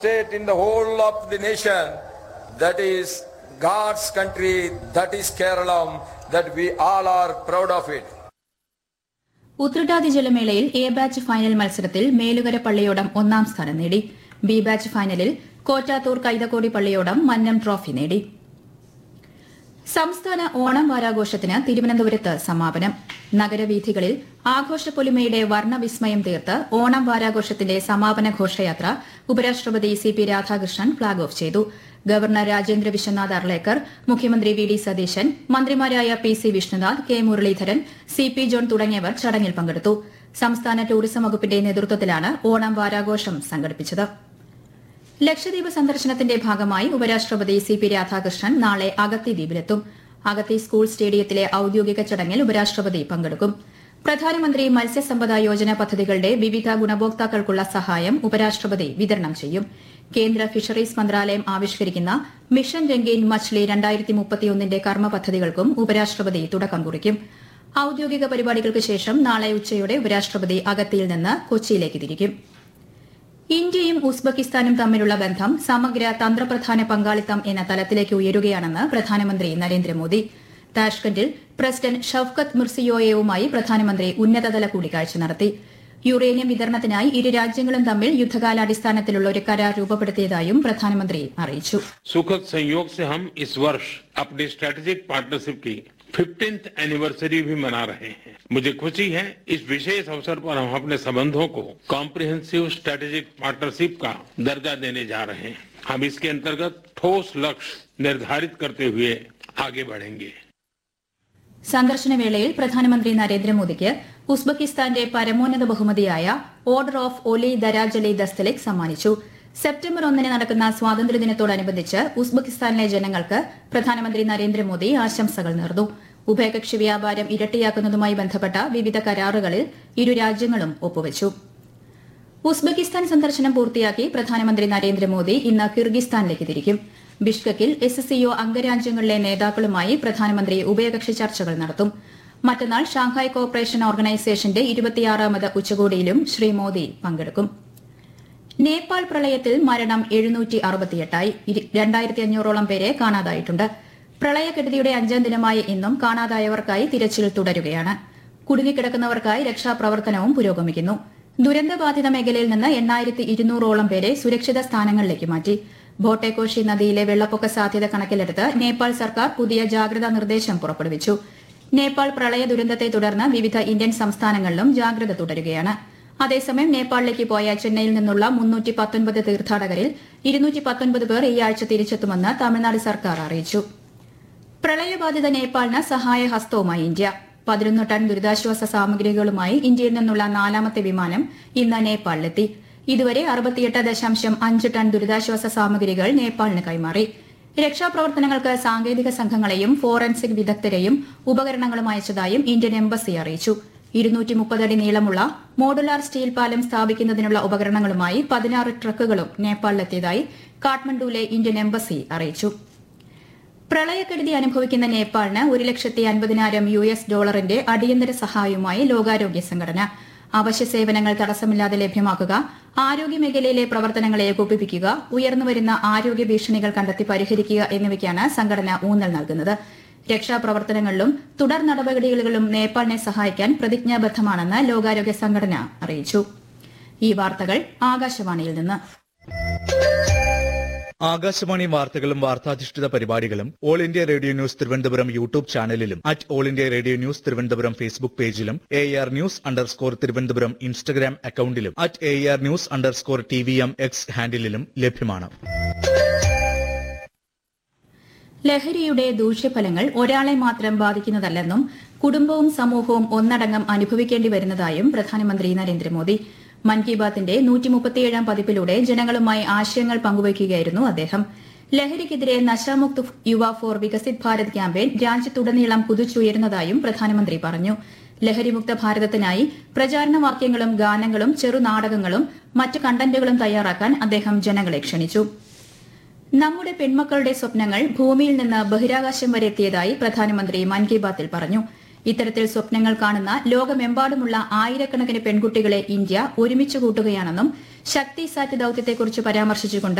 state in the whole of the nation that is God's country, that is Kerala, that we all are proud of it. Uthrattathi ജലമേളയിൽ A batch final മത്സരത്തിൽ മേലുകര പള്ളിയോടം ഒന്നാം സ്ഥാനം നേടി B batch ഫൈനലിൽ കോറ്റാത്തൂർ കൈതക്കോടി പള്ളിയോടം Mannam trophy നേടി സംസ്ഥാന ഓണം വാരാഘോഷത്തിന് തിരുവനന്തപുരത്ത് സമാപനം നഗരവീഥികളിൽ ആഘോഷപ്പൊലിമയുടെ വർണ്ണവിസ്മയം തീർത്ത് ഓണം വാരാഘോഷത്തിന്റെ സമാപന ഘോഷയാത്ര ഉപരാഷ്ട്രപതി C P Radhakrishnan flag off ചെയ്തു ഗവർണർ രാജേന്ദ്ര വിശ്വനാഥ് അർലേക്കർ മുഖ്യമന്ത്രി വി ഡി സതീശൻ മന്ത്രിമാരായ P C Vishnunath K Muraleedharan C P John തുടങ്ങിയവർ ചടങ്ങിൽ പങ്കെടുത്തു സംസ്ഥാന ടൂറിസം വകുപ്പിന്റെ നേതൃത്വത്തിലാണ് ഓണം വാരാഘോഷം സംഘടിപ്പിച്ചത് ലക്ഷദ്വീപ് സന്ദർശനത്തിന്റെ ഭാഗമായി ഉപരാഷ്ട്രപതി സി പി രാധാകൃഷ്ണൻ നാളെ അഗത്തി ദ്വീപിലെത്തും അഗത്തി സ്കൂൾ സ്റ്റേഡിയത്തിലെ ഔദ്യോഗിക ചടങ്ങിൽ ഉപരാഷ്ട്രപതി പങ്കെടുക്കും പ്രധാനമന്ത്രി മത്സ്യസമ്പദ യോജന പദ്ധതികളുടെ വിവിധ ഗുണഭോക്താക്കൾക്കുള്ള സഹായം ഉപരാഷ്ട്രപതി വിതരണം ചെയ്യും കേന്ദ്ര ഫിഷറീസ് മന്ത്രാലയം ആവിഷ്കരിക്കുന്ന മിഷൻ രംഗീൻ മച്ച്ലി രണ്ടായിരത്തി മുപ്പത്തിയൊന്നിന്റെ കർമ്മ പദ്ധതികൾക്കും ഉപരാഷ്ട്രപതി തുടക്കം കുറിക്കും ഔദ്യോഗിക പരിപാടികൾക്ക് ശേഷം നാളെ ഉച്ചയോടെ ഉപരാഷ്ട്രപതി അഗത്തിയിൽ നിന്ന് കൊച്ചിയിലേക്ക് തിരിക്കും ഇന്ത്യയും ഉസ്ബെക്കിസ്ഥാനും തമ്മിലുള്ള ബന്ധം സമഗ്ര തന്ത്രപ്രധാന പങ്കാളിത്തം എന്ന തലത്തിലേക്ക് ഉയരുകയാണെന്ന് പ്രധാനമന്ത്രി നരേന്ദ്രമോദി താഷ്കന്റിൽ പ്രസിഡന്റ് ഷൌക്കത്ത് മിർസിയോയേവുമായി പ്രധാനമന്ത്രി ഉന്നതതല കൂടിക്കാഴ്ച നടത്തി യുറേനിയം വിതരണത്തിനായി ഇരു രാജ്യങ്ങളും തമ്മിൽ യുദ്ധകാലാടിസ്ഥാനത്തിലുള്ള ഒരു കരാർ രൂപപ്പെടുത്തിയതായും പ്രധാനമന്ത്രി അറിയിച്ചു सुखद संयोग से हम इस वर्ष अपनी स्ट्रेटेजिक पार्टनरशिप की फिफ्टींथ एनिवर्सरी भी मना रहे हैं मुझे खुशी है इस विशेष अवसर पर हम अपने संबंधों को कॉम्प्रिहेंसिव स्ट्रेटेजिक पार्टनरशिप का दर्जा देने जा रहे हैं हम इसके अंतर्गत ठोस लक्ष्य निर्धारित करते हुए आगे बढ़ेंगे സന്ദർശനവേളയിൽ പ്രധാനമന്ത്രി നരേന്ദ്രമോദിക്ക് ഉസ്ബെക്കിസ്ഥാന്റെ പരമോന്നത ബഹുമതിയായ ഓർഡർ ഓഫ് ഒലി ദരാജലി ദസ്തലിക് സമ്മാനിച്ചു സെപ്റ്റംബർ ഒന്നിന് നടക്കുന്ന സ്വാതന്ത്ര്യദിനത്തോടനുബന്ധിച്ച് ഉസ്ബെക്കിസ്ഥാനിലെ ജനങ്ങൾക്ക് പ്രധാനമന്ത്രി നരേന്ദ്രമോദി ആശംസകൾ നേർന്നു ഉഭയകക്ഷി വ്യാപാരം ഇരട്ടിയാക്കുന്നതുമായി ബന്ധപ്പെട്ട വിവിധ കരാറുകളിൽ ഇരു രാജ്യങ്ങളും ഒപ്പുവച്ചു ഉസ്ബെക്കിസ്ഥാൻ സന്ദർശനം പൂർത്തിയാക്കി പ്രധാനമന്ത്രി നരേന്ദ്രമോദി ഇന്ന് കിർഗിസ്ഥാനിലേക്ക് തിരിക്കും ബിഷ്കക്കിൽ എസ് സിഒ അംഗരാജ്യങ്ങളിലെ നേതാക്കളുമായി പ്രധാനമന്ത്രി ഉഭയകക്ഷി ചർച്ചകൾ നടത്തും മറ്റന്നാൾ ഷാങ്ഹായ് കോർപ്പറേഷൻ ഓർഗനൈസേഷന്റെ ഇരുപത്തിയാറാമത് ഉച്ചകോടിയിലും ശ്രീ മോദി പങ്കെടുക്കും നേപ്പാൾ പ്രളയത്തിൽ മരണം എഴുന്നൂറ്റി അറുപത്തിയെട്ടായി രണ്ടായിരത്തി അഞ്ഞൂറോളം പേരെ കാണാതായിട്ടുണ്ട് പ്രളയക്കെടുതിയുടെ അഞ്ചാം ദിനമായ ഇന്നും കാണാതായവർക്കായി തിരച്ചിൽ തുടരുകയാണ് കുടുങ്ങിക്കിടക്കുന്നവർക്കായി രക്ഷാപ്രവർത്തനവും പുരോഗമിക്കുന്നു ദുരന്തബാധിത മേഖലയിൽ നിന്ന് എണ്ണായിരത്തി ഇരുന്നൂറോളം പേരെ സുരക്ഷിത സ്ഥാനങ്ങളിലേക്ക് മാറ്റി ഭോട്ടേക്കോഷി നദിയിലെ വെള്ളപ്പൊക്ക സാധ്യത കണക്കിലെടുത്ത് നേപ്പാൾ സർക്കാർ പുതിയ ജാഗ്രതാ നിർദ്ദേശം പുറപ്പെടുവിച്ചു നേപ്പാൾ പ്രളയ ദുരന്തത്തെ തുടർന്ന് വിവിധ ഇന്ത്യൻ സംസ്ഥാനങ്ങളിലും ജാഗ്രത തുടരുകയാണ് അതേസമയം നേപ്പാളിലേക്ക് പോയ ചെന്നൈയിൽ നിന്നുള്ള മുന്നൂറ്റി പത്തൊൻപത് തീർത്ഥാടകരിൽ ഇരുന്നൂറ്റി പത്തൊൻപത് പേർ ഈ ആഴ്ച തിരിച്ചെത്തുമെന്ന് തമിഴ്നാട് സർക്കാർ അറിയിച്ചു പ്രളയബാധിത നേപ്പാളിന് സഹായഹസ്തവുമായി ഇന്ത്യ പതിനൊന്ന് ടൺ ദുരിതാശ്വാസ സാമഗ്രികളുമായി ഇന്ത്യയിൽ നിന്നുള്ള നാലാമത്തെ വിമാനം ഇന്ന് നേപ്പാളിലെത്തി ഇതുവരെ അറുപത്തിയെട്ട് ദശാംശം അഞ്ച് ടൺ ദുരിതാശ്വാസ സാമഗ്രികൾ നേപ്പാളിന് കൈമാറി രക്ഷാപ്രവർത്തനങ്ങൾക്ക് സാങ്കേതിക സംഘങ്ങളെയും ഫോറൻസിക് വിദഗ്ധരെയും ഉപകരണങ്ങളും അയച്ചതായും ഇന്ത്യൻ എംബസി അറിയിച്ചു ഇരുന്നൂറ്റി മുപ്പതടി നീളമുള്ള മോഡുലാർ സ്റ്റീൽ പാലം സ്ഥാപിക്കുന്നതിനുള്ള ഉപകരണങ്ങളുമായി പതിനാറ് ട്രക്കുകളും നേപ്പാളിലെത്തിയതായി കാഠ്മണ്ഡുവിലെ ഇന്ത്യൻ എംബസി അറിയിച്ചു പ്രളയക്കെടുതി അനുഭവിക്കുന്ന നേപ്പാളിന് ഒരു ലക്ഷത്തി അൻപതിനായിരം യു എസ് ഡോളറിന്റെ അടിയന്തര സഹായവുമായി ലോകാരോഗ്യ സംഘടന അവശ്യ സേവനങ്ങൾ തടസ്സമില്ലാതെ ലഭ്യമാക്കുക ആരോഗ്യമേഖലയിലെ പ്രവർത്തനങ്ങളെ ഏകോപിപ്പിക്കുക ഉയർന്നുവരുന്ന ആരോഗ്യ ഭീഷണികൾ കണ്ടെത്തി പരിഹരിക്കുക എന്നിവയ്ക്കാണ് സംഘടന ഊന്നൽ നൽകുന്നത് രക്ഷാപ്രവർത്തനങ്ങളിലും തുടർ നടപടികളിലും നേപ്പാളിനെ സഹായിക്കാൻ പ്രതിജ്ഞാബദ്ധമാണെന്ന് ലോകാരോഗ്യ സംഘടന അറിയിച്ചു ഈ വാർത്തകൾ ആകാശവാണിയിൽ നിന്ന് ആകാശവാണി വാർത്തകളും വാർത്താധിഷ്ഠിത പരിപാടികളും All India Radio News Thiruvananthapuram YouTube ചാനലിലും at All India Radio News Thiruvananthapuram Facebook പേജിലും A R news underscore Thiruvananthapuram Instagram അക്കൌണ്ടിലും at A R news underscore T V M X ഹാൻഡിലും ലഭ്യമാണ് ലഹരിയുടെ ദൂഷ്യഫലങ്ങൾ ഒരാളെ മാത്രം ബാധിക്കുന്നതല്ലെന്നും കുടുംബവും സമൂഹവും ഒന്നടങ്കം അനുഭവിക്കേണ്ടി വരുന്നതായും പ്രധാനമന്ത്രി നരേന്ദ്രമോദി മൻ കി ബാത്തിന്റെ നൂറ്റിമുപ്പത്തിയേഴാം പതിപ്പിലൂടെ ജനങ്ങളുമായി ആശയങ്ങൾ പങ്കുവയ്ക്കുകയായിരുന്നു അദ്ദേഹം ലഹരിക്കെതിരെ നശാമുക്ത് യുവ ഫോർ വികസിത് ഭാരത് ക്യാമ്പയിൻ രാജ്യത്തുടനീളം കുതിച്ചുയരുന്നതായും പ്രധാനമന്ത്രി പറഞ്ഞു ലഹരിമുക്ത ഭാരതത്തിനായി പ്രചാരണ വാക്യങ്ങളും ഗാനങ്ങളും ചെറുനാടകങ്ങളും മറ്റ് കണ്ടന്റുകളും തയ്യാറാക്കാൻ അദ്ദേഹം ജനങ്ങളെ ക്ഷണിച്ചു നമ്മുടെ പെൺമക്കളുടെ സ്വപ്നങ്ങൾ ഭൂമിയിൽ നിന്ന് ബഹിരാകാശം വരെ എത്തിയതായി പ്രധാനമന്ത്രി മൻ കി ബാത്തിൽ പറഞ്ഞു ഇത്തരത്തിൽ സ്വപ്നങ്ങൾ കാണുന്ന ലോകമെമ്പാടുമുള്ള ആയിരക്കണക്കിന് പെൺകുട്ടികളെ ഇന്ത്യ ഒരുമിച്ച് കൂട്ടുകയാണെന്നും ശക്തി സാറ്റ് ദൌത്യത്തെക്കുറിച്ച് പരാമർശിച്ചുകൊണ്ട്